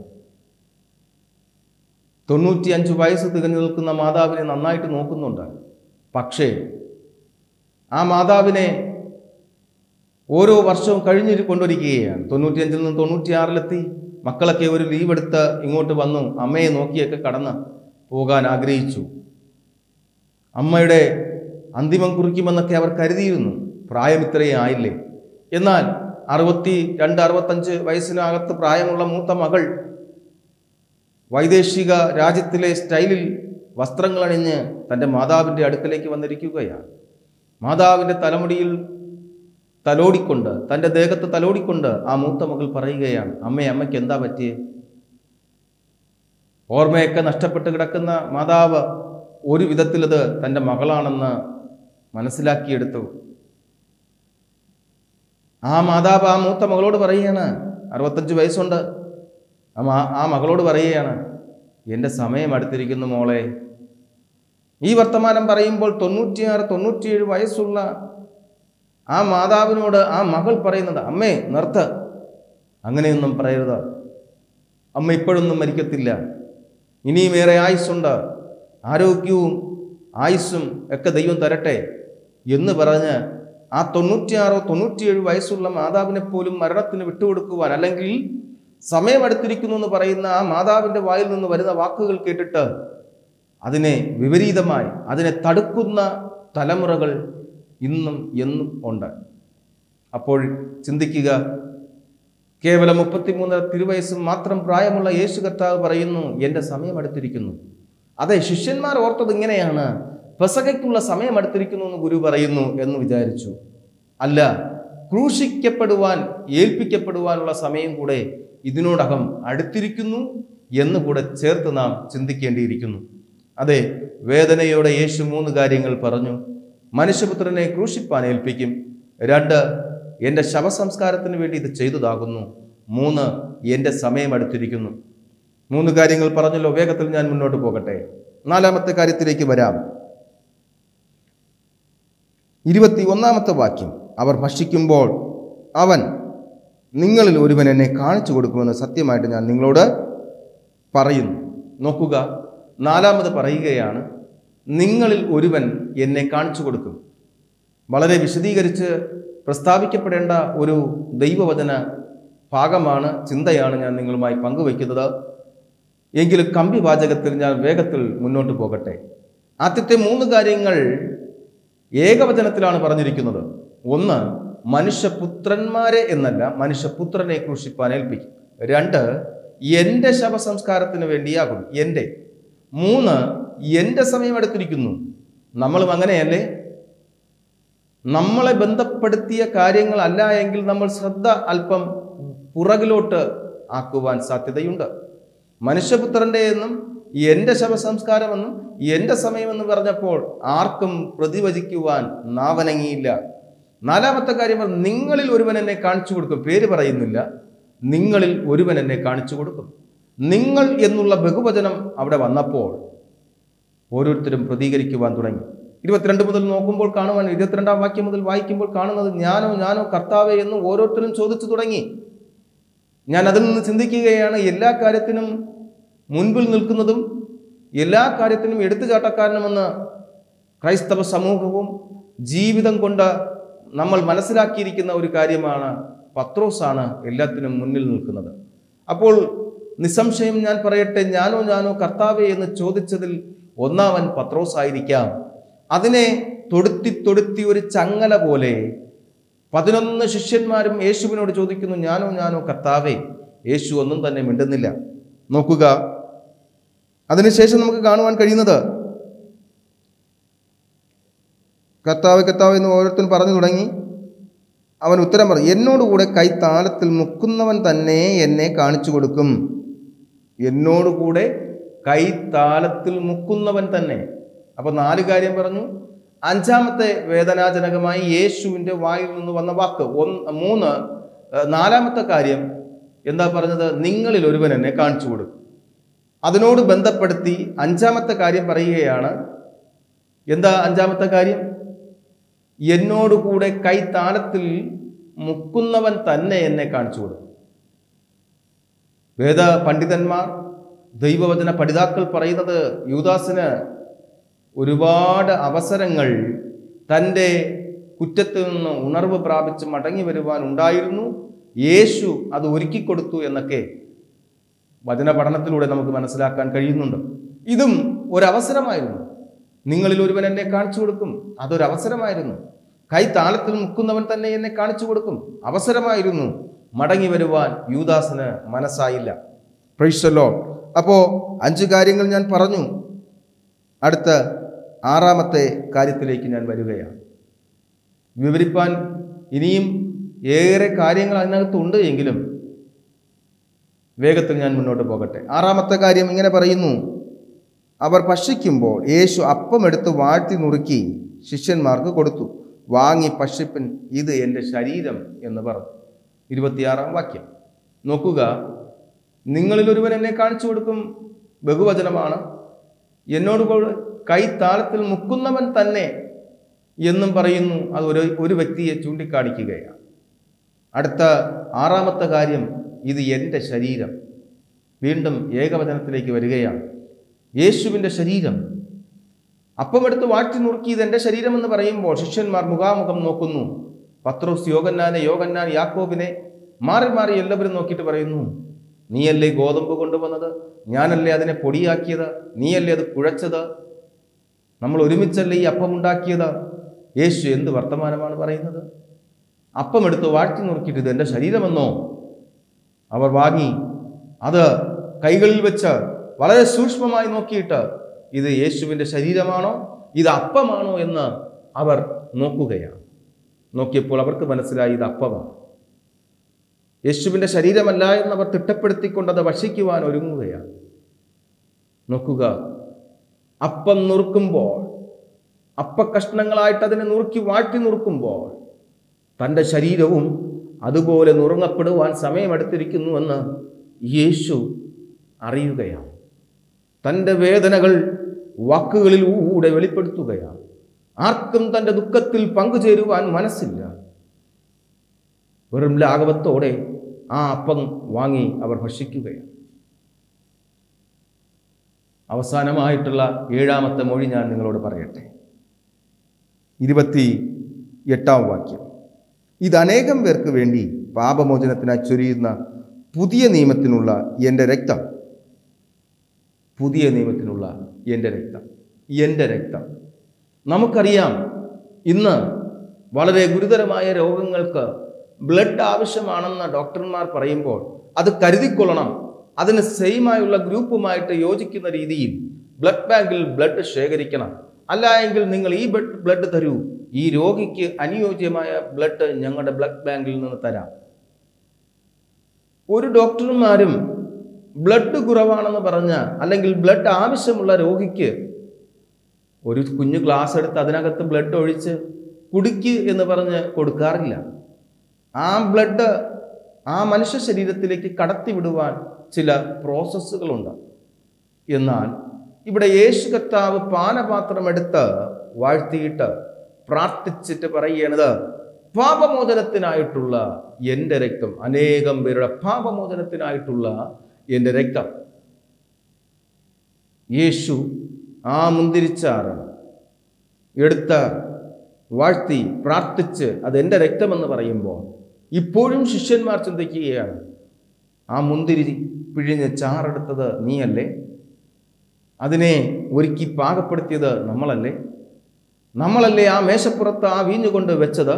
തൊണ്ണൂറ്റിയഞ്ച് വയസ്സ് തികഞ്ഞു നിൽക്കുന്ന മാതാവിനെ നന്നായിട്ട് നോക്കുന്നുണ്ട് പക്ഷേ ആ മാതാവിനെ ഓരോ വർഷവും കഴിഞ്ഞു കൊണ്ടിരിക്കുകയാണ് തൊണ്ണൂറ്റിയഞ്ചിൽ നിന്ന് തൊണ്ണൂറ്റിയാറിലെത്തി മക്കളൊക്കെ ഒരു ലീവ് എടുത്ത് ഇങ്ങോട്ട് വന്നു അമ്മയെ നോക്കിയൊക്കെ കടന്ന് പോകാൻ ആഗ്രഹിച്ചു അമ്മയുടെ അന്തിമം കുറിക്കുമെന്നൊക്കെ അവർ കരുതിയിരുന്നു പ്രായം ഇത്രയും ആയില്ലേ എന്നാൽ അറുപത്തി രണ്ട് അറുപത്തഞ്ച് വയസ്സിനകത്ത് പ്രായമുള്ള മൂത്ത മകൾ വൈദേശിക രാജ്യത്തിലെ സ്റ്റൈലിൽ വസ്ത്രങ്ങൾ അണിഞ്ഞ് തൻ്റെ മാതാവിൻ്റെ അടുക്കലേക്ക് വന്നിരിക്കുകയാണ് മാതാവിൻ്റെ തലമുടിയിൽ തലോടിക്കൊണ്ട് തൻ്റെ ദേഹത്ത് തലോടിക്കൊണ്ട് ആ മൂത്ത മകൾ പറയുകയാണ് അമ്മേ അമ്മയ്ക്ക് എന്താ പറ്റിയേ ഓർമ്മയൊക്കെ നഷ്ടപ്പെട്ട് കിടക്കുന്ന മാതാവ് ഒരു വിധത്തിലത് തൻ്റെ മകളാണെന്ന് മനസ്സിലാക്കിയെടുത്തു ആ മാതാവ് ആ മൂത്ത മകളോട് പറയുകയാണ് അറുപത്തഞ്ച് വയസ്സുണ്ട് ആ മാ ആ മകളോട് പറയുകയാണ് എൻ്റെ സമയം അടുത്തിരിക്കുന്നു മോളെ ഈ വർത്തമാനം പറയുമ്പോൾ തൊണ്ണൂറ്റിയാറ് തൊണ്ണൂറ്റിയേഴ് വയസ്സുള്ള ആ മാതാവിനോട് ആ മകൾ പറയുന്നത് അമ്മേ നിർത്ത് അങ്ങനെയൊന്നും പറയരുത് അമ്മ ഇപ്പോഴൊന്നും മരിക്കത്തില്ല ഇനിയും ഏറെ ആയുസ്സുണ്ട് ആരോഗ്യവും ആയുസ്സും ഒക്കെ ദൈവം തരട്ടെ എന്ന് പറഞ്ഞ് ആ തൊണ്ണൂറ്റിയാറോ തൊണ്ണൂറ്റിയേഴ് വയസ്സുള്ള മാതാവിനെ പോലും മരണത്തിന് വിട്ടുകൊടുക്കുവാൻ അല്ലെങ്കിൽ സമയമടുത്തിരിക്കുന്നു എന്ന് പറയുന്ന ആ മാതാവിൻ്റെ വായിൽ നിന്ന് വരുന്ന വാക്കുകൾ കേട്ടിട്ട് അതിനെ വിപരീതമായി അതിനെ തടുക്കുന്ന തലമുറകൾ ഇന്നും എന്നും ഉണ്ട് അപ്പോൾ ചിന്തിക്കുക കേവലം മുപ്പത്തിമൂന്ന് തിരുവയസ്സും മാത്രം പ്രായമുള്ള യേശു കർത്താവ് പറയുന്നു എൻ്റെ സമയം അടുത്തിരിക്കുന്നു അതെ ശിഷ്യന്മാർ ഓർത്തത് ഇങ്ങനെയാണ് പെസകയ്ക്കുള്ള സമയം അടുത്തിരിക്കുന്നു എന്ന് ഗുരു പറയുന്നു എന്ന് വിചാരിച്ചു അല്ല ക്രൂശിക്കപ്പെടുവാൻ ഏൽപ്പിക്കപ്പെടുവാനുള്ള സമയം കൂടെ ഇതിനോടകം അടുത്തിരിക്കുന്നു എന്ന് കൂടെ ചേർത്ത് നാം ചിന്തിക്കേണ്ടിയിരിക്കുന്നു അതെ വേദനയോടെ യേശു മൂന്ന് കാര്യങ്ങൾ പറഞ്ഞു മനുഷ്യപുത്രനെ ക്രൂശിപ്പാൻ ഏൽപ്പിക്കും രണ്ട് എൻ്റെ ശവസംസ്കാരത്തിന് വേണ്ടി ഇത് ചെയ്തതാകുന്നു മൂന്ന് എൻ്റെ സമയം അടുത്തിരിക്കുന്നു മൂന്ന് കാര്യങ്ങൾ പറഞ്ഞല്ലോ വേഗത്തിൽ ഞാൻ മുന്നോട്ട് പോകട്ടെ നാലാമത്തെ കാര്യത്തിലേക്ക് വരാം ഇരുപത്തി ഒന്നാമത്തെ വാക്യം അവർ ഭക്ഷിക്കുമ്പോൾ അവൻ നിങ്ങളിൽ ഒരുവൻ എന്നെ കാണിച്ചു കൊടുക്കുമെന്ന് സത്യമായിട്ട് ഞാൻ നിങ്ങളോട് പറയുന്നു നോക്കുക നാലാമത് പറയുകയാണ് നിങ്ങളിൽ ഒരുവൻ എന്നെ കാണിച്ചു കൊടുക്കും വളരെ വിശദീകരിച്ച് പ്രസ്താവിക്കപ്പെടേണ്ട ഒരു ദൈവവചന ഭാഗമാണ് ചിന്തയാണ് ഞാൻ നിങ്ങളുമായി പങ്കുവയ്ക്കുന്നത് എങ്കിലും കമ്പി വാചകത്തിൽ ഞാൻ വേഗത്തിൽ മുന്നോട്ട് പോകട്ടെ ആദ്യത്തെ മൂന്ന് കാര്യങ്ങൾ ഏകവചനത്തിലാണ് പറഞ്ഞിരിക്കുന്നത് ഒന്ന് മനുഷ്യപുത്രന്മാരെ എന്നല്ല മനുഷ്യപുത്രനെ ക്രൂശിപ്പാൻ ഏൽപ്പിക്കും രണ്ട് എൻ്റെ ശവസംസ്കാരത്തിന് വേണ്ടിയാകും എൻ്റെ മൂന്ന് എൻ്റെ സമയം അടുത്തിരിക്കുന്നു നമ്മളും അങ്ങനെയല്ലേ നമ്മളെ ബന്ധപ്പെടുത്തിയ കാര്യങ്ങളല്ല എങ്കിൽ നമ്മൾ ശ്രദ്ധ അല്പം പുറകിലോട്ട് ആക്കുവാൻ സാധ്യതയുണ്ട് മനുഷ്യപുത്രൻ്റെ എന്നും എൻ്റെ ശവസംസ്കാരമെന്നും എൻ്റെ സമയമെന്ന് പറഞ്ഞപ്പോൾ ആർക്കും പ്രതിവചിക്കുവാൻ നാവനങ്ങിയില്ല നാലാമത്തെ കാര്യം പറഞ്ഞ് നിങ്ങളിൽ ഒരുവൻ എന്നെ കാണിച്ചു കൊടുക്കും പേര് പറയുന്നില്ല നിങ്ങളിൽ ഒരുവൻ എന്നെ കാണിച്ചു കൊടുക്കും നിങ്ങൾ എന്നുള്ള ബഹുവചനം അവിടെ വന്നപ്പോൾ ഓരോരുത്തരും പ്രതികരിക്കുവാൻ തുടങ്ങി ഇരുപത്തിരണ്ട് മുതൽ നോക്കുമ്പോൾ കാണുവാൻ ഇരുപത്തിരണ്ടാം വാക്യം മുതൽ വായിക്കുമ്പോൾ കാണുന്നത് ഞാനോ ഞാനോ കർത്താവേ എന്ന് ഓരോരുത്തരും ചോദിച്ചു തുടങ്ങി ഞാൻ അതിൽ നിന്ന് ചിന്തിക്കുകയാണ് എല്ലാ കാര്യത്തിനും മുൻപിൽ നിൽക്കുന്നതും എല്ലാ കാര്യത്തിനും എടുത്തുചാട്ടക്കാരനുമെന്ന് ക്രൈസ്തവ സമൂഹവും ജീവിതം കൊണ്ട് നമ്മൾ മനസ്സിലാക്കിയിരിക്കുന്ന ഒരു കാര്യമാണ് പത്രോസാണ് എല്ലാത്തിനും മുന്നിൽ നിൽക്കുന്നത് അപ്പോൾ നിസ്സംശയം ഞാൻ പറയട്ടെ ഞാനോ ഞാനോ കർത്താവേ എന്ന് ചോദിച്ചതിൽ ഒന്നാമൻ പത്രോസായിരിക്കാം അതിനെ തൊടുത്തി തൊടുത്തി ഒരു ചങ്ങല പോലെ പതിനൊന്ന് ശിഷ്യന്മാരും യേശുവിനോട് ചോദിക്കുന്നു ഞാനോ ഞാനോ കർത്താവേ യേശു ഒന്നും തന്നെ മിണ്ടുന്നില്ല നോക്കുക അതിനുശേഷം നമുക്ക് കാണുവാൻ കഴിയുന്നത് കർത്താവ് കർത്താവ് എന്ന് ഓരോരുത്തരും പറഞ്ഞു തുടങ്ങി അവൻ ഉത്തരം പറഞ്ഞു എന്നോടുകൂടെ കൈ താലത്തിൽ മുക്കുന്നവൻ തന്നെ എന്നെ കാണിച്ചു കൊടുക്കും എന്നോടുകൂടെ കൈ താലത്തിൽ മുക്കുന്നവൻ തന്നെ അപ്പൊ നാല് കാര്യം പറഞ്ഞു അഞ്ചാമത്തെ വേദനാജനകമായി യേശുവിൻ്റെ വായിൽ നിന്ന് വന്ന വാക്ക് ഒന്ന് മൂന്ന് ഏഹ്, നാലാമത്തെ കാര്യം എന്താ പറഞ്ഞത് നിങ്ങളിൽ ഒരുവൻ എന്നെ കാണിച്ചു കൊടുക്കും അതിനോട് ബന്ധപ്പെടുത്തി അഞ്ചാമത്തെ കാര്യം പറയുകയാണ് എന്താ അഞ്ചാമത്തെ കാര്യം എന്നോടുകൂടെ കൈ താലത്തിൽ മുക്കുന്നവൻ തന്നെ എന്നെ കാണിച്ചു കൊടുക്കും വേദ പണ്ഡിതന്മാർ ദൈവവചന പഠിതാക്കൾ പറയുന്നത് യൂദാസിന് ഒരുപാട് അവസരങ്ങൾ തൻ്റെ കുറ്റത്തിൽ നിന്ന് ഉണർവ് പ്രാപിച്ച് മടങ്ങി വരുവാൻ ഉണ്ടായിരുന്നു യേശു അത് ഒരുക്കിക്കൊടുത്തു എന്നൊക്കെ വചന പഠനത്തിലൂടെ നമുക്ക് മനസ്സിലാക്കാൻ കഴിയുന്നുണ്ട് ഇതും ഒരവസരമായിരുന്നു നിങ്ങളിൽ ഒരുവൻ എന്നെ കാണിച്ചു കൊടുക്കും അതൊരവസരമായിരുന്നു കൈ താളത്തിൽ മുക്കുന്നവൻ തന്നെ എന്നെ കാണിച്ചു കൊടുക്കും അവസരമായിരുന്നു മടങ്ങി വരുവാൻ യൂദാസിന് മനസ്സായില്ല പ്രൈസല്ലോ അപ്പോ അഞ്ച് കാര്യങ്ങൾ ഞാൻ പറഞ്ഞു അടുത്ത ആറാമത്തെ കാര്യത്തിലേക്ക് ഞാൻ വരികയാണ് വിവരിപ്പാൻ ഇനിയും ഏറെ കാര്യങ്ങൾ അതിനകത്തുണ്ട് എങ്കിലും വേഗത്തിൽ ഞാൻ മുന്നോട്ട് പോകട്ടെ ആറാമത്തെ കാര്യം ഇങ്ങനെ പറയുന്നു അവർ ഭക്ഷിക്കുമ്പോൾ യേശു അപ്പമെടുത്ത് വാഴ്ത്തി നുറുക്കി ശിഷ്യന്മാർക്ക് കൊടുത്തു വാങ്ങി ഭക്ഷിപ്പൻ ഇത് എൻ്റെ ശരീരം എന്ന് പറഞ്ഞു ഇരുപത്തിയാറാം വാക്യം നോക്കുക നിങ്ങളിൽ ഒരുവൻ എന്നെ കാണിച്ചു കൊടുക്കും ബഹുവചനമാണ് എന്നോട് കൂടെ കൈ താളത്തിൽ മുക്കുന്നവൻ തന്നെ എന്നും പറയുന്നു അത് ഒരു ഒരു വ്യക്തിയെ ചൂണ്ടിക്കാണിക്കുകയാണ് അടുത്ത ആറാമത്തെ കാര്യം ഇത് എൻ്റെ ശരീരം വീണ്ടും ഏകവചനത്തിലേക്ക് വരികയാണ് യേശുവിൻ്റെ ശരീരം അപ്പമെടുത്ത് വാഴ്ത്തി നുറുക്കി ഇത് എൻ്റെ ശരീരം എന്ന് പറയുമ്പോൾ ശിഷ്യന്മാർ മുഖാമുഖം നോക്കുന്നു പത്രോസ് യോഗന്നാനെ യോഗന്നാൻ യാക്കോബിനെ മാറി മാറി എല്ലാവരും നോക്കിയിട്ട് പറയുന്നു നീയല്ലേ ഗോതമ്പ് കൊണ്ടുവന്നത് ഞാനല്ലേ അതിനെ പൊടിയാക്കിയത് നീയല്ലേ അത് കുഴച്ചത് നമ്മൾ ഒരുമിച്ചല്ലേ ഈ അപ്പം ഉണ്ടാക്കിയത് യേശു എന്ത് വർത്തമാനമാണ് പറയുന്നത് അപ്പം എടുത്ത് വാഴ്ത്തി നുറുക്കിയിട്ട് ഇത് എൻ്റെ ശരീരമെന്നോ അവർ വാങ്ങി അത് കൈകളിൽ വെച്ച് വളരെ സൂക്ഷ്മമായി നോക്കിയിട്ട് ഇത് യേശുവിൻ്റെ ശരീരമാണോ ഇത് അപ്പമാണോ എന്ന് അവർ നോക്കുകയാണ് നോക്കിയപ്പോൾ അവർക്ക് മനസ്സിലായി ഇത് അപ്പമാണ് യേശുവിൻ്റെ ശരീരമല്ല എന്നവർ തിട്ടപ്പെടുത്തിക്കൊണ്ട് അത് ഭക്ഷിക്കുവാൻ ഒരുങ്ങുകയാണ് നോക്കുക അപ്പം നുറുക്കുമ്പോൾ അപ്പക്കഷ്ണങ്ങളായിട്ട് അതിനെ നുറുക്കി വാഴ്ത്തി നുറുക്കുമ്പോൾ തൻ്റെ ശരീരവും അതുപോലെ നുറുങ്ങപ്പെടുവാൻ സമയമെടുത്തിരിക്കുന്നുവെന്ന് യേശു അറിയുകയാണ് തൻ്റെ വേദനകൾ വാക്കുകളിലൂടെ വെളിപ്പെടുത്തുകയാണ് ആർക്കും തൻ്റെ ദുഃഖത്തിൽ പങ്കുചേരുവാൻ മനസ്സില്ല വെറും ലാഘവത്തോടെ ആ അപ്പം വാങ്ങി അവർ ഭക്ഷിക്കുകയാണ് അവസാനമായിട്ടുള്ള ഏഴാമത്തെ മൊഴി ഞാൻ നിങ്ങളോട് പറയട്ടെ ഇരുപത്തി എട്ടാം വാക്യം ഇത് അനേകം പേർക്ക് വേണ്ടി പാപമോചനത്തിനായി ചൊരിയുന്ന പുതിയ നിയമത്തിനുള്ള എൻ്റെ രക്തം പുതിയ നിയമത്തിനുള്ള എൻ്റെ രക്തം എൻ്റെ രക്തം നമുക്കറിയാം ഇന്ന് വളരെ ഗുരുതരമായ രോഗങ്ങൾക്ക് ബ്ലഡ് ആവശ്യമാണെന്ന് ഡോക്ടർമാർ പറയുമ്പോൾ അത് കരുതിക്കൊള്ളണം അതിന് സെയിമായുള്ള ഗ്രൂപ്പുമായിട്ട് യോജിക്കുന്ന രീതിയിൽ ബ്ലഡ് ബാങ്കിൽ ബ്ലഡ് ശേഖരിക്കണം അല്ല എങ്കിൽ നിങ്ങൾ ഈ ബ്ലഡ് ബ്ലഡ് തരൂ ഈ രോഗിക്ക് അനുയോജ്യമായ ബ്ലഡ് ഞങ്ങളുടെ ബ്ലഡ് ബാങ്കിൽ നിന്ന് തരാം ഒരു ഡോക്ടർമാരും ബ്ലഡ് കുറവാണെന്ന് പറഞ്ഞ അല്ലെങ്കിൽ ബ്ലഡ് ആവശ്യമുള്ള രോഗിക്ക് ഒരു കുഞ്ഞു ഗ്ലാസ് എടുത്ത് അതിനകത്ത് ബ്ലഡ് ഒഴിച്ച് കുടിക്ക് എന്ന് പറഞ്ഞ് കൊടുക്കാറില്ല ആ ബ്ലഡ് ആ മനുഷ്യ ശരീരത്തിലേക്ക് കടത്തിവിടുവാൻ ചില പ്രോസസ്സുകളുണ്ട് എന്നാൽ ഇവിടെ യേശു കർത്താവ് പാനപാത്രം എടുത്ത് വാഴ്ത്തിയിട്ട് പ്രാർത്ഥിച്ചിട്ട് പറയുന്നത് പാപമോചനത്തിനായിട്ടുള്ള എൻ്റെ രക്തം അനേകം പേരുടെ പാപമോചനത്തിനായിട്ടുള്ള എൻ്റെ രക്തം യേശു ആ മുന്തിരിച്ചാറ് എടുത്ത് വാഴ്ത്തി പ്രാർത്ഥിച്ച് അത് എൻ്റെ രക്തമെന്ന് പറയുമ്പോൾ ഇപ്പോഴും ശിഷ്യന്മാർ ചിന്തിക്കുകയാണ് ആ മുന്തിരി പിഴിഞ്ഞ് ചാറെടുത്തത് നീയല്ലേ അതിനെ ഒരുക്കി പാകപ്പെടുത്തിയത് നമ്മളല്ലേ നമ്മളല്ലേ ആ മേശപ്പുറത്ത് ആ വീഞ്ഞുകൊണ്ട് വെച്ചത്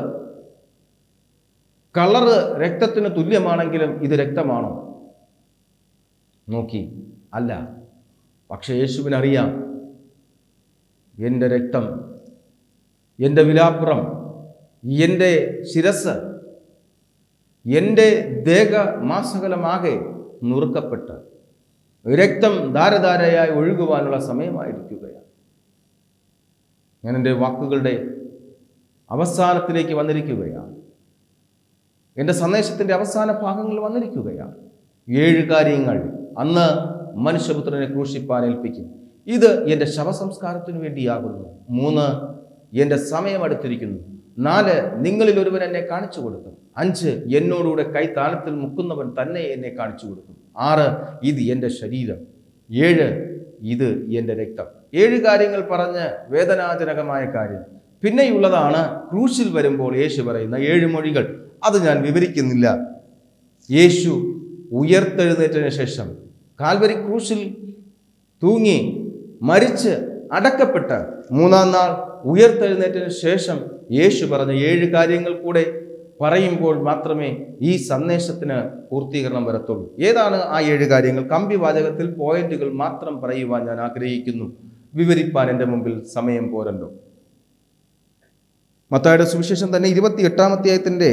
കളറ് രക്തത്തിന് തുല്യമാണെങ്കിലും ഇത് രക്തമാണോ നോക്കി അല്ല പക്ഷേ യേശുവിനറിയാം എൻ്റെ രക്തം എൻ്റെ വിലാപ്പുറം എൻ്റെ ശിരസ് എൻ്റെ ദേഹ മാസകലമാകെ നുറുക്കപ്പെട്ട് രക്തം ധാരധാരയായി ഒഴുകുവാനുള്ള സമയമായിരിക്കുകയാണ് ഞാൻ എൻ്റെ വാക്കുകളുടെ അവസാനത്തിലേക്ക് വന്നിരിക്കുകയാണ് എൻ്റെ സന്ദേശത്തിൻ്റെ അവസാന ഭാഗങ്ങൾ വന്നിരിക്കുകയാണ് ഏഴ് കാര്യങ്ങൾ അന്ന് മനുഷ്യപുത്രനെ ക്രൂശിപ്പാൻ ഏൽപ്പിക്കും ഇത് എൻ്റെ ശവസംസ്കാരത്തിന് വേണ്ടിയാകുന്നു മൂന്ന് എൻ്റെ സമയമടുത്തിരിക്കുന്നു നാല് നിങ്ങളിൽ ഒരുവൻ എന്നെ കാണിച്ചു കൊടുക്കും അഞ്ച് എന്നോടുകൂടെ കൈ താളത്തിൽ മുക്കുന്നവൻ തന്നെ എന്നെ കാണിച്ചു കൊടുക്കും ആറ് ഇത് എൻ്റെ ശരീരം ഏഴ് ഇത് എൻ്റെ രക്തം ഏഴ് കാര്യങ്ങൾ പറഞ്ഞ് വേദനാജനകമായ കാര്യം പിന്നെയുള്ളതാണ് ക്രൂശിൽ വരുമ്പോൾ യേശു പറയുന്ന ഏഴ് മൊഴികൾ അത് ഞാൻ വിവരിക്കുന്നില്ല യേശു ഉയർത്തെഴുന്നേറ്റതിന് ശേഷം കാൽവരി ക്രൂശിൽ തൂങ്ങി മരിച്ച് അടക്കപ്പെട്ട് മൂന്നാം നാൾ ഉയർത്തെഴുന്നേറ്റതിന് ശേഷം യേശു പറഞ്ഞ ഏഴ് കാര്യങ്ങൾ കൂടെ പറയുമ്പോൾ മാത്രമേ ഈ സന്ദേശത്തിന് പൂർത്തീകരണം വരത്തുള്ളൂ ഏതാണ് ആ ഏഴ് കാര്യങ്ങൾ കമ്പി വാചകത്തിൽ പോയിന്റുകൾ മാത്രം പറയുവാൻ ഞാൻ ആഗ്രഹിക്കുന്നു വിവരിപ്പാൻ എൻ്റെ മുമ്പിൽ സമയം പോരല്ലോ മത്തായുടെ സുവിശേഷം തന്നെ ഇരുപത്തി എട്ടാം അധ്യായത്തിൻ്റെ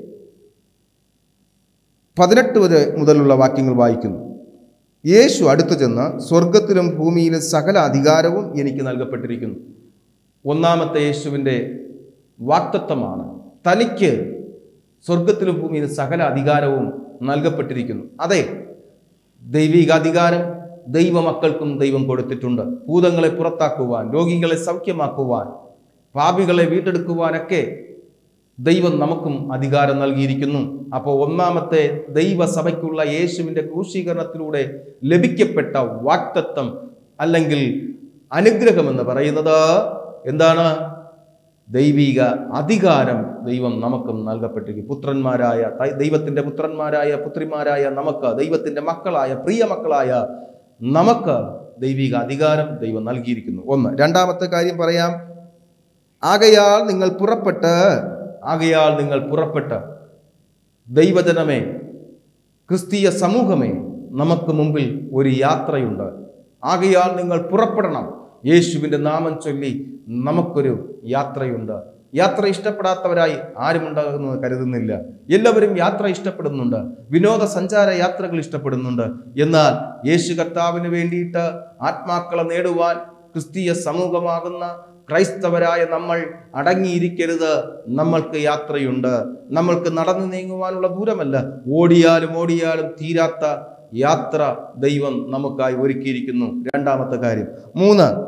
പതിനെട്ട് വരെ മുതലുള്ള വാക്യങ്ങൾ വായിക്കുന്നു യേശു അടുത്തു ചെന്ന് സ്വർഗത്തിലും ഭൂമിയിലും സകല അധികാരവും എനിക്ക് നൽകപ്പെട്ടിരിക്കുന്നു ഒന്നാമത്തെ യേശുവിൻ്റെ വാക്തത്വമാണ് തനിക്ക് സ്വർഗത്തിലും ഭൂമിയിലും സകല അധികാരവും നൽകപ്പെട്ടിരിക്കുന്നു അതെ ദൈവിക അധികാരം ദൈവമക്കൾക്കും ദൈവം കൊടുത്തിട്ടുണ്ട് ഭൂതങ്ങളെ പുറത്താക്കുവാൻ രോഗികളെ സൗഖ്യമാക്കുവാൻ പാപികളെ വീണ്ടെടുക്കുവാനൊക്കെ ദൈവം നമുക്കും അധികാരം നൽകിയിരിക്കുന്നു അപ്പോൾ ഒന്നാമത്തെ ദൈവസഭയ്ക്കുള്ള യേശുവിൻ്റെ ക്രൂശീകരണത്തിലൂടെ ലഭിക്കപ്പെട്ട വാക്തത്വം അല്ലെങ്കിൽ അനുഗ്രഹം എന്ന് പറയുന്നത് എന്താണ് ദൈവിക അധികാരം ദൈവം നമുക്കും നൽകപ്പെട്ടിരിക്കും പുത്രന്മാരായ ത- ദൈവത്തിൻ്റെ പുത്രന്മാരായ പുത്രിമാരായ നമുക്ക് ദൈവത്തിൻ്റെ മക്കളായ പ്രിയ മക്കളായ നമുക്ക് ദൈവിക അധികാരം ദൈവം നൽകിയിരിക്കുന്നു ഒന്ന് രണ്ടാമത്തെ കാര്യം പറയാം ആകയാൽ നിങ്ങൾ പുറപ്പെട്ട് ആകയാൽ നിങ്ങൾ പുറപ്പെട്ട് ദൈവജനമേ ക്രിസ്തീയ സമൂഹമേ നമുക്ക് മുമ്പിൽ ഒരു യാത്രയുണ്ട് ആകയാൽ നിങ്ങൾ പുറപ്പെടണം യേശുവിൻ്റെ നാമം ചൊല്ലി നമുക്കൊരു യാത്രയുണ്ട് യാത്ര ഇഷ്ടപ്പെടാത്തവരായി ആരുമുണ്ടാകുമെന്ന് കരുതുന്നില്ല എല്ലാവരും യാത്ര ഇഷ്ടപ്പെടുന്നുണ്ട് വിനോദസഞ്ചാര യാത്രകൾ ഇഷ്ടപ്പെടുന്നുണ്ട് എന്നാൽ യേശു കർത്താവിന് വേണ്ടിയിട്ട് ആത്മാക്കളെ നേടുവാൻ ക്രിസ്തീയ സമൂഹമാകുന്ന ക്രൈസ്തവരായ നമ്മൾ അടങ്ങിയിരിക്കരുത് നമ്മൾക്ക് യാത്രയുണ്ട് നമ്മൾക്ക് നടന്നു നീങ്ങുവാനുള്ള ദൂരമല്ല ഓടിയാലും ഓടിയാലും തീരാത്ത യാത്ര ദൈവം നമുക്കായി ഒരുക്കിയിരിക്കുന്നു രണ്ടാമത്തെ കാര്യം മൂന്ന്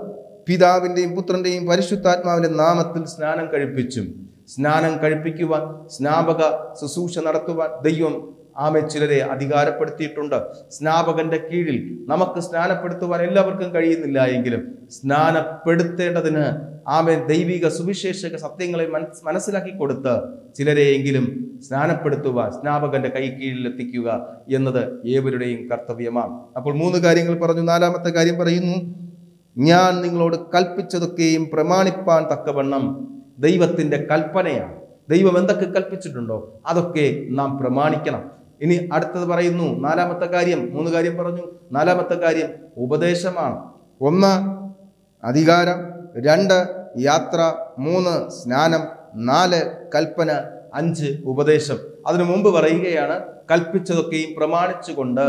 പിതാവിൻ്റെയും പുത്രൻ്റെയും പരിശുദ്ധാത്മാവിൻ്റെ നാമത്തിൽ സ്നാനം കഴിപ്പിച്ചും സ്നാനം കഴിപ്പിക്കുവാൻ സ്നാപക ശുശ്രൂഷ നടത്തുവാൻ ദൈവം ആമെ ചിലരെ അധികാരപ്പെടുത്തിയിട്ടുണ്ട് സ്നാപകന്റെ കീഴിൽ നമുക്ക് സ്നാനപ്പെടുത്തുവാൻ എല്ലാവർക്കും കഴിയുന്നില്ല എങ്കിലും സ്നാനപ്പെടുത്തേണ്ടതിന് ആമെ ദൈവിക സുവിശേഷക സത്യങ്ങളെ മനസ് മനസ്സിലാക്കി കൊടുത്ത് ചിലരെയെങ്കിലും സ്നാനപ്പെടുത്തുവാൻ സ്നാപകന്റെ കൈ കീഴിൽ എത്തിക്കുക എന്നത് ഏവരുടെയും കർത്തവ്യമാണ് അപ്പോൾ മൂന്ന് കാര്യങ്ങൾ പറഞ്ഞു നാലാമത്തെ കാര്യം പറയുന്നു ഞാൻ നിങ്ങളോട് കൽപ്പിച്ചതൊക്കെയും പ്രമാണിപ്പാൻ തക്കവണ്ണം ദൈവത്തിന്റെ കൽപ്പനയാണ് ദൈവം എന്തൊക്കെ കൽപ്പിച്ചിട്ടുണ്ടോ അതൊക്കെ നാം പ്രമാണിക്കണം ഇനി അടുത്തത് പറയുന്നു നാലാമത്തെ കാര്യം മൂന്ന് കാര്യം പറഞ്ഞു നാലാമത്തെ കാര്യം ഉപദേശമാണ് ഒന്ന് അധികാരം രണ്ട് യാത്ര മൂന്ന് സ്നാനം നാല് കൽപ്പന അഞ്ച് ഉപദേശം അതിനു മുമ്പ് പറയുകയാണ് കൽപ്പിച്ചതൊക്കെയും പ്രമാണിച്ചുകൊണ്ട്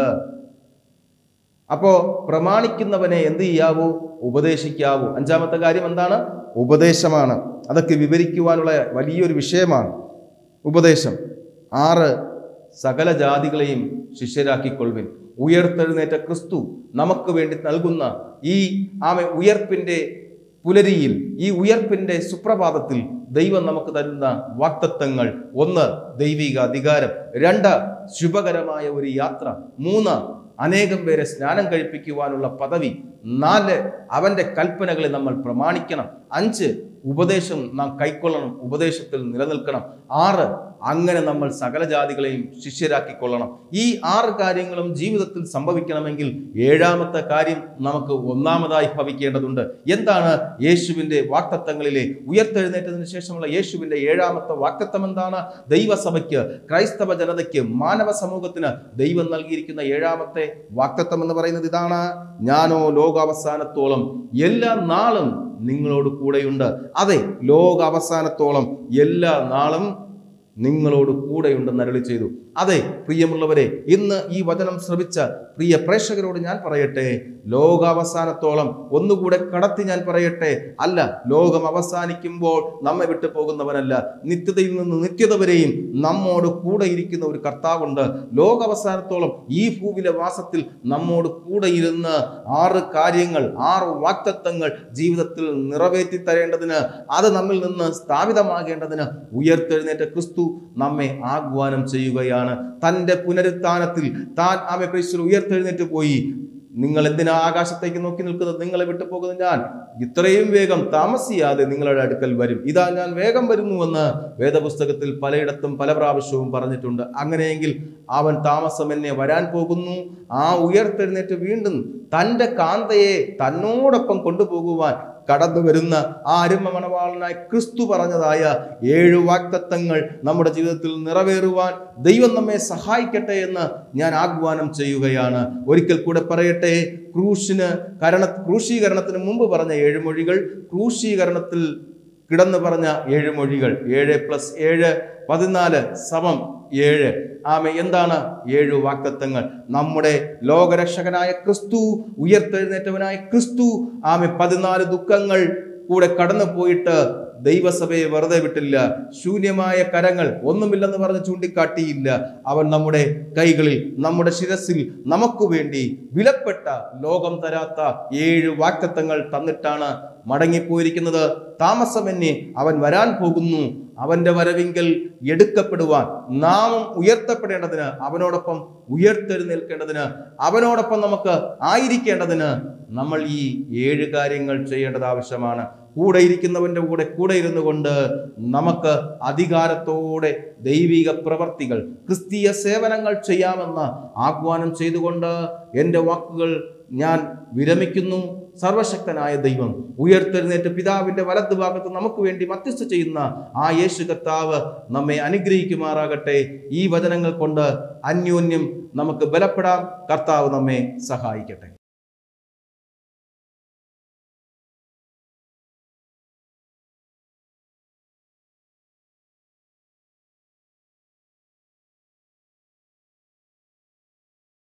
അപ്പോ പ്രമാണിക്കുന്നവനെ എന്ത് ചെയ്യാവൂ ഉപദേശിക്കാവൂ അഞ്ചാമത്തെ കാര്യം എന്താണ് ഉപദേശമാണ് അതൊക്കെ വിവരിക്കുവാനുള്ള വലിയൊരു വിഷയമാണ് ഉപദേശം ആറ് സകല ജാതികളെയും ശിഷ്യരാക്കിക്കൊള്ളുവിൻ ഉയർത്തെഴുന്നേറ്റ ക്രിസ്തു നമുക്ക് വേണ്ടി നൽകുന്ന ഈ ആമെ ഉയർപ്പിന്റെ പുലരിയിൽ ഈ ഉയർപ്പിന്റെ സുപ്രഭാതത്തിൽ ദൈവം നമുക്ക് തരുന്ന വാക്തത്വങ്ങൾ ഒന്ന് ദൈവിക അധികാരം രണ്ട് ശുഭകരമായ ഒരു യാത്ര മൂന്ന് അനേകം പേരെ സ്നാനം കഴിപ്പിക്കുവാനുള്ള പദവി നാല് അവന്റെ കൽപ്പനകളെ നമ്മൾ പ്രമാണിക്കണം അഞ്ച് ഉപദേശം നാം കൈക്കൊള്ളണം ഉപദേശത്തിൽ നിലനിൽക്കണം ആറ് അങ്ങനെ നമ്മൾ സകല ജാതികളെയും ശിഷ്യരാക്കിക്കൊള്ളണം ഈ ആറ് കാര്യങ്ങളും ജീവിതത്തിൽ സംഭവിക്കണമെങ്കിൽ ഏഴാമത്തെ കാര്യം നമുക്ക് ഒന്നാമതായി ഭവിക്കേണ്ടതുണ്ട് എന്താണ് യേശുവിൻ്റെ വാക്തത്വങ്ങളിലെ ഉയർത്തെഴുന്നേറ്റതിന് ശേഷമുള്ള യേശുവിൻ്റെ ഏഴാമത്തെ വാക്തത്വം എന്താണ് ദൈവസഭയ്ക്ക് ക്രൈസ്തവ ജനതയ്ക്ക് മാനവ സമൂഹത്തിന് ദൈവം നൽകിയിരിക്കുന്ന ഏഴാമത്തെ വാക്തത്വം എന്ന് പറയുന്നത് ഇതാണ് ഞാനോ ലോകാവസാനത്തോളം എല്ലാ നാളും നിങ്ങളോട് കൂടെയുണ്ട് അതെ ലോക അവസാനത്തോളം എല്ലാ നാളും നിങ്ങളോട് കൂടെയുണ്ടെന്ന് അരളി ചെയ്തു അതെ പ്രിയമുള്ളവരെ ഇന്ന് ഈ വചനം ശ്രവിച്ച പ്രിയ പ്രേക്ഷകരോട് ഞാൻ പറയട്ടെ ലോകാവസാനത്തോളം ഒന്നുകൂടെ കടത്തി ഞാൻ പറയട്ടെ അല്ല ലോകം അവസാനിക്കുമ്പോൾ നമ്മെ വിട്ടു പോകുന്നവനല്ല നിത്യതയിൽ നിന്ന് നിത്യത വരെയും നമ്മോട് കൂടെ ഇരിക്കുന്ന ഒരു കർത്താവുണ്ട് ലോകാവസാനത്തോളം ഈ ഭൂവിലെ വാസത്തിൽ നമ്മോട് കൂടെ ഇരുന്ന് ആറ് കാര്യങ്ങൾ ആറ് വാക്തത്വങ്ങൾ ജീവിതത്തിൽ നിറവേറ്റി തരേണ്ടതിന് അത് നമ്മിൽ നിന്ന് സ്ഥാപിതമാകേണ്ടതിന് ഉയർത്തെഴുന്നേറ്റ ക്രിസ്തു നമ്മെ ആഹ്വാനം ചെയ്യുകയാണ് തൻ്റെ പുനരുത്ഥാനത്തിൽ താൻ ആമെ ക്രിസ്തു ഉയർത്തെഴുന്നേറ്റ് പോയി നിങ്ങൾ എന്തിനാ ആകാശത്തേക്ക് നോക്കി നിൽക്കുന്നത് നിങ്ങളെ വിട്ടു പോകുന്നത് ഞാൻ ഇത്രയും വേഗം താമസിയാതെ നിങ്ങളുടെ അടുക്കൽ വരും ഇതാ ഞാൻ വേഗം വരുന്നുവെന്ന് വേദപുസ്തകത്തിൽ പലയിടത്തും പല പ്രാവശ്യവും പറഞ്ഞിട്ടുണ്ട് അങ്ങനെയെങ്കിൽ അവൻ താമസം എന്നെ വരാൻ പോകുന്നു ആ ഉയർത്തെഴുന്നേറ്റ് വീണ്ടും തൻ്റെ കാന്തയെ തന്നോടൊപ്പം കൊണ്ടുപോകുവാൻ കടന്നു വരുന്ന ആ അരുമ മണവാളനായ ക്രിസ്തു പറഞ്ഞതായ ഏഴ് വാക്തത്വങ്ങൾ നമ്മുടെ ജീവിതത്തിൽ നിറവേറുവാൻ ദൈവം നമ്മെ സഹായിക്കട്ടെ എന്ന് ഞാൻ ആഹ്വാനം ചെയ്യുകയാണ് ഒരിക്കൽ കൂടെ പറയട്ടെ ക്രൂശിന് കരണ ക്രൂശീകരണത്തിന് മുമ്പ് പറഞ്ഞ ഏഴ് മൊഴികൾ ക്രൂശീകരണത്തിൽ കിടന്നു പറഞ്ഞ ഏഴ് മൊഴികൾ ഏഴ് പ്ലസ് ഏഴ് പതിനാല് സമം ഏഴ് ആമെ എന്താണ് ഏഴ് വാക്തത്വങ്ങൾ നമ്മുടെ ലോകരക്ഷകനായ ക്രിസ്തു ഉയർത്തെഴുന്നേറ്റവനായ ക്രിസ്തു ആമെ പതിനാല് ദുഃഖങ്ങൾ കൂടെ കടന്നു പോയിട്ട് ദൈവസഭയെ വെറുതെ വിട്ടില്ല ശൂന്യമായ കരങ്ങൾ ഒന്നുമില്ലെന്ന് പറഞ്ഞ് ചൂണ്ടിക്കാട്ടിയില്ല അവൻ നമ്മുടെ കൈകളിൽ നമ്മുടെ ശിരസിൽ നമുക്ക് വേണ്ടി വിലപ്പെട്ട ലോകം തരാത്ത ഏഴ് വാക്തത്വങ്ങൾ തന്നിട്ടാണ് മടങ്ങിപ്പോയിരിക്കുന്നത് താമസമെന്നെ അവൻ വരാൻ പോകുന്നു അവന്റെ വരവിങ്കൽ എടുക്കപ്പെടുവാൻ നാമം ഉയർത്തപ്പെടേണ്ടതിന് അവനോടൊപ്പം ഉയർത്തെഴുന്നേൽക്കേണ്ടതിന് അവനോടൊപ്പം നമുക്ക് ആയിരിക്കേണ്ടതിന് നമ്മൾ ഈ ഏഴ് കാര്യങ്ങൾ ചെയ്യേണ്ടത് ആവശ്യമാണ് കൂടെ ഇരിക്കുന്നവന്റെ കൂടെ കൂടെ ഇരുന്നു കൊണ്ട് നമുക്ക് അധികാരത്തോടെ ദൈവിക പ്രവർത്തികൾ ക്രിസ്തീയ സേവനങ്ങൾ ചെയ്യാമെന്ന് ആഹ്വാനം ചെയ്തുകൊണ്ട് എൻ്റെ വാക്കുകൾ ഞാൻ വിരമിക്കുന്നു സർവശക്തനായ ദൈവം ഉയർത്തെഴുന്നേറ്റ് പിതാവിന്റെ വലത് ഭാഗത്ത് നമുക്ക് വേണ്ടി മധ്യസ്ഥ ചെയ്യുന്ന ആ യേശു കർത്താവ് നമ്മെ അനുഗ്രഹിക്കുമാറാകട്ടെ ഈ വചനങ്ങൾ കൊണ്ട് അന്യോന്യം നമുക്ക് ബലപ്പെടാം കർത്താവ് നമ്മെ സഹായിക്കട്ടെ